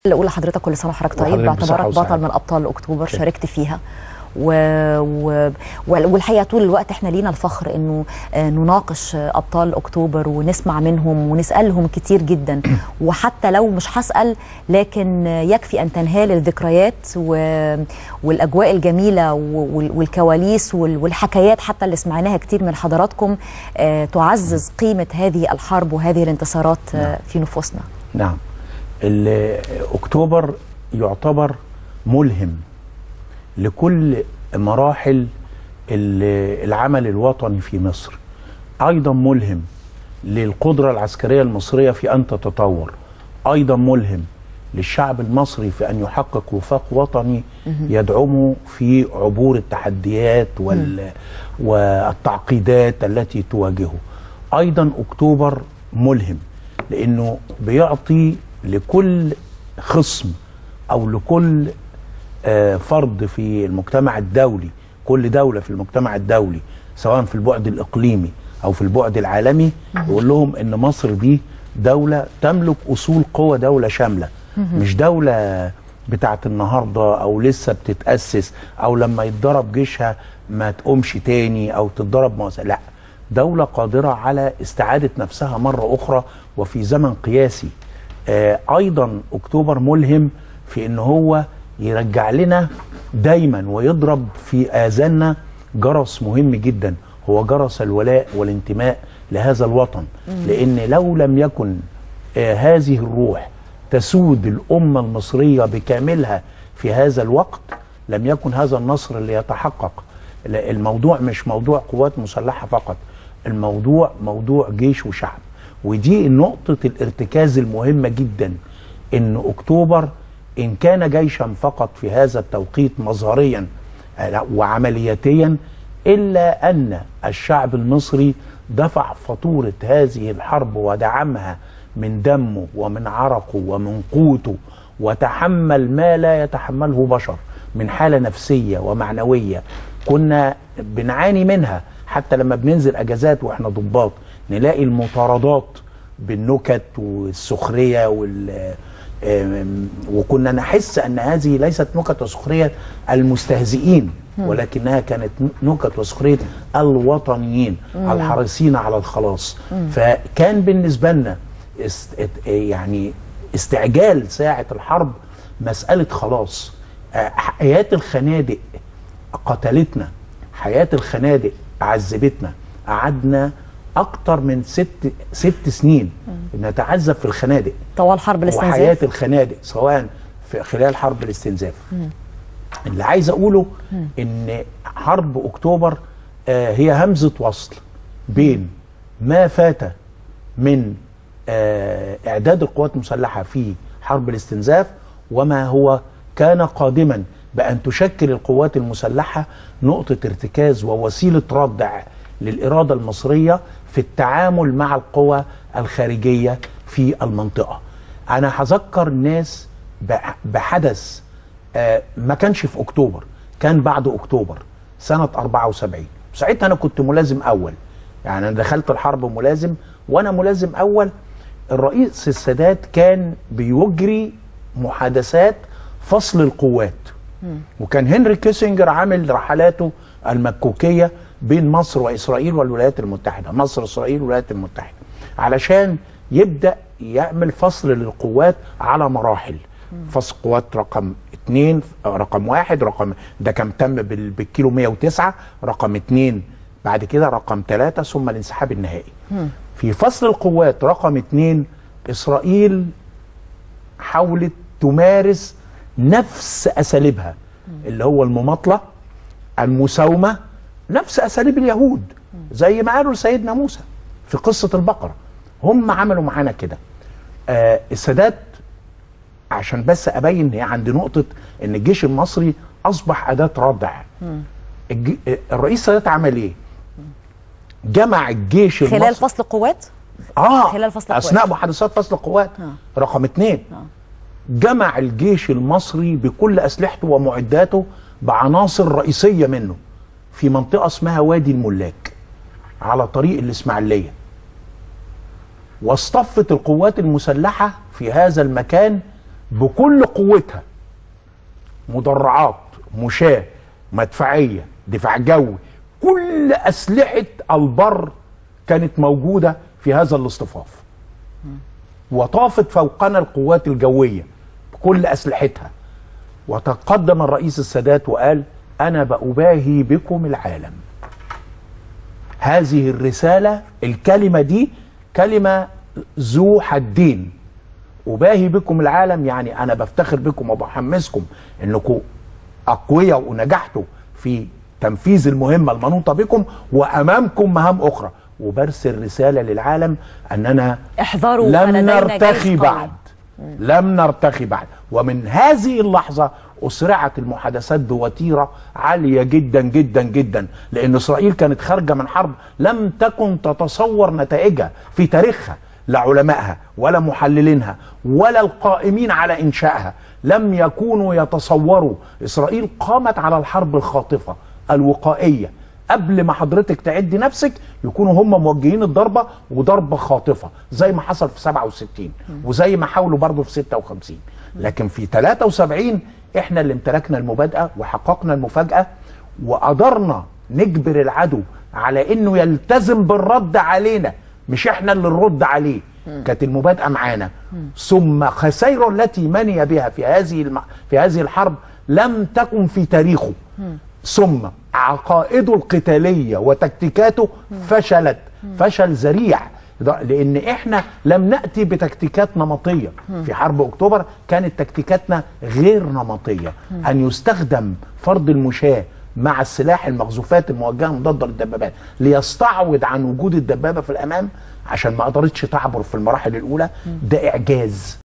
اقول لحضرتك كل سنه وحضرتك طيب وحضرتك بصحة باعتبارك وسعادة. بطل من ابطال اكتوبر شاركت فيها و... و... والحقيقه طول الوقت احنا لينا الفخر انه آه، نناقش آه، ابطال اكتوبر ونسمع منهم ونسالهم كتير جدا وحتى لو مش هسال لكن آه، يكفي ان تنهال الذكريات و... والاجواء الجميله وال... والكواليس وال... والحكايات حتى اللي سمعناها كتير من حضراتكم آه، تعزز قيمه هذه الحرب وهذه الانتصارات آه، في نفوسنا نعم ال- اكتوبر يعتبر ملهم لكل مراحل ال- العمل الوطني في مصر ايضا ملهم للقدره العسكريه المصريه في ان تتطور ايضا ملهم للشعب المصري في ان يحقق وفاق وطني يدعمه في عبور التحديات وال والتعقيدات التي تواجهه ايضا اكتوبر ملهم لانه بيعطي لكل خصم او لكل آه، فرد في المجتمع الدولي كل دولة في المجتمع الدولي سواء في البعد الإقليمي أو في البعد العالمي يقول لهم إن مصر دي دولة تملك أصول قوة دولة شاملة مش دولة بتاعت النهاردة أو لسه بتتأسس أو لما يتضرب جيشها ما تقومش تاني أو تتضرب مؤسسة لا دولة قادرة على استعادة نفسها مرة أخرى وفي زمن قياسي آه، ايضا اكتوبر ملهم في ان هو يرجع لنا دايما ويضرب في اذاننا جرس مهم جدا هو جرس الولاء والانتماء لهذا الوطن لان لو لم يكن آه، هذه الروح تسود الامه المصريه بكاملها في هذا الوقت لم يكن هذا النصر اللي يتحقق لا، الموضوع مش موضوع قوات مسلحه فقط الموضوع موضوع جيش وشعب ودي نقطة الارتكاز المهمة جدا ان اكتوبر ان كان جيشا فقط في هذا التوقيت مظهريا آه، وعملياتيا الا ان الشعب المصري دفع فاتورة هذه الحرب ودعمها من دمه ومن عرقه ومن قوته وتحمل ما لا يتحمله بشر من حالة نفسية ومعنوية كنا بنعاني منها حتى لما بننزل اجازات واحنا ضباط نلاقي المطاردات بالنكت والسخريه وال آم، وكنا نحس ان هذه ليست نكت وسخريه المستهزئين ولكنها كانت نكت وسخريه الوطنيين الحريصين على الخلاص فكان بالنسبه لنا است ات- يعني استعجال ساعه الحرب مساله خلاص آه، حياه الخنادق قتلتنا حياة الخنادق عذبتنا قعدنا أكتر من ست ست سنين نتعذب في الخنادق طوال حرب وحياة الاستنزاف الخنادق سواء في خلال حرب الاستنزاف اللي عايز أقوله إن حرب أكتوبر آه، هي همزة وصل بين ما فات من آه، إعداد القوات المسلحة في حرب الاستنزاف وما هو كان قادما بأن تشكل القوات المسلحة نقطة ارتكاز ووسيلة ردع للإرادة المصرية في التعامل مع القوى الخارجية في المنطقة أنا هذكر الناس بح- بحدث آه، ما كانش في أكتوبر كان بعد أكتوبر سنة 74 ساعتها أنا كنت ملازم أول يعني أنا دخلت الحرب ملازم وأنا ملازم أول الرئيس السادات كان بيجري محادثات فصل القوات وكان هنري كيسنجر عامل رحلاته المكوكيه بين مصر واسرائيل والولايات المتحده، مصر اسرائيل والولايات المتحده علشان يبدا يعمل فصل للقوات على مراحل. فصل قوات رقم اثنين رقم واحد رقم ده كان تم بال- بالكيلو 109 رقم اثنين بعد كده رقم ثلاثة ثم الانسحاب النهائي في فصل القوات رقم اثنين إسرائيل حاولت تمارس نفس اساليبها اللي هو المماطله المساومه نفس اساليب اليهود زي ما قالوا لسيدنا موسى في قصه البقره هم عملوا معانا كده آه السادات عشان بس ابين هي عند نقطه ان الجيش المصري اصبح اداه ردع الج... الرئيس السادات عمل ايه؟ جمع الجيش خلال المصري فصل القوات اه خلال فصل القوات. اثناء محادثات فصل القوات رقم اثنين جمع الجيش المصري بكل اسلحته ومعداته بعناصر رئيسيه منه في منطقه اسمها وادي الملاك على طريق الاسماعيليه واصطفت القوات المسلحه في هذا المكان بكل قوتها مدرعات مشاة مدفعية دفاع جوي كل أسلحة البر كانت موجودة في هذا الاصطفاف وطافت فوقنا القوات الجوية بكل أسلحتها وتقدم الرئيس السادات وقال أنا بأباهي بكم العالم هذه الرسالة الكلمة دي كلمة ذو حدين أباهي بكم العالم يعني أنا بفتخر بكم وبحمسكم أنكم أقوياء ونجحتوا في تنفيذ المهمة المنوطة بكم وأمامكم مهام أخرى وبرسل رسالة للعالم أننا احذروا لم فلدينا نرتخي جيش بعد قوي. لم نرتخي بعد ومن هذه اللحظة أسرعت المحادثات بوتيرة عالية جدا جدا جدا لأن إسرائيل كانت خارجة من حرب لم تكن تتصور نتائجها في تاريخها لا علمائها ولا محللينها ولا القائمين على إنشائها لم يكونوا يتصوروا إسرائيل قامت على الحرب الخاطفة الوقائية قبل ما حضرتك تعدي نفسك يكونوا هم موجهين الضربه وضربه خاطفه زي ما حصل في 67 وزي ما حاولوا برضه في 56 لكن في 73 احنا اللي امتلكنا المبادئه وحققنا المفاجاه وقدرنا نجبر العدو على انه يلتزم بالرد علينا مش احنا اللي نرد عليه كانت المبادئه معانا ثم خسائر التي مني بها في هذه الم... في هذه الحرب لم تكن في تاريخه ثم عقائده القتاليه وتكتيكاته فشلت فشل ذريع ده- لان احنا لم ناتي بتكتيكات نمطيه في حرب اكتوبر كانت تكتيكاتنا غير نمطيه ان يستخدم فرض المشاه مع السلاح المقذوفات الموجهه مضاده للدبابات ليستعوض عن وجود الدبابه في الامام عشان ما قدرتش تعبر في المراحل الاولى ده اعجاز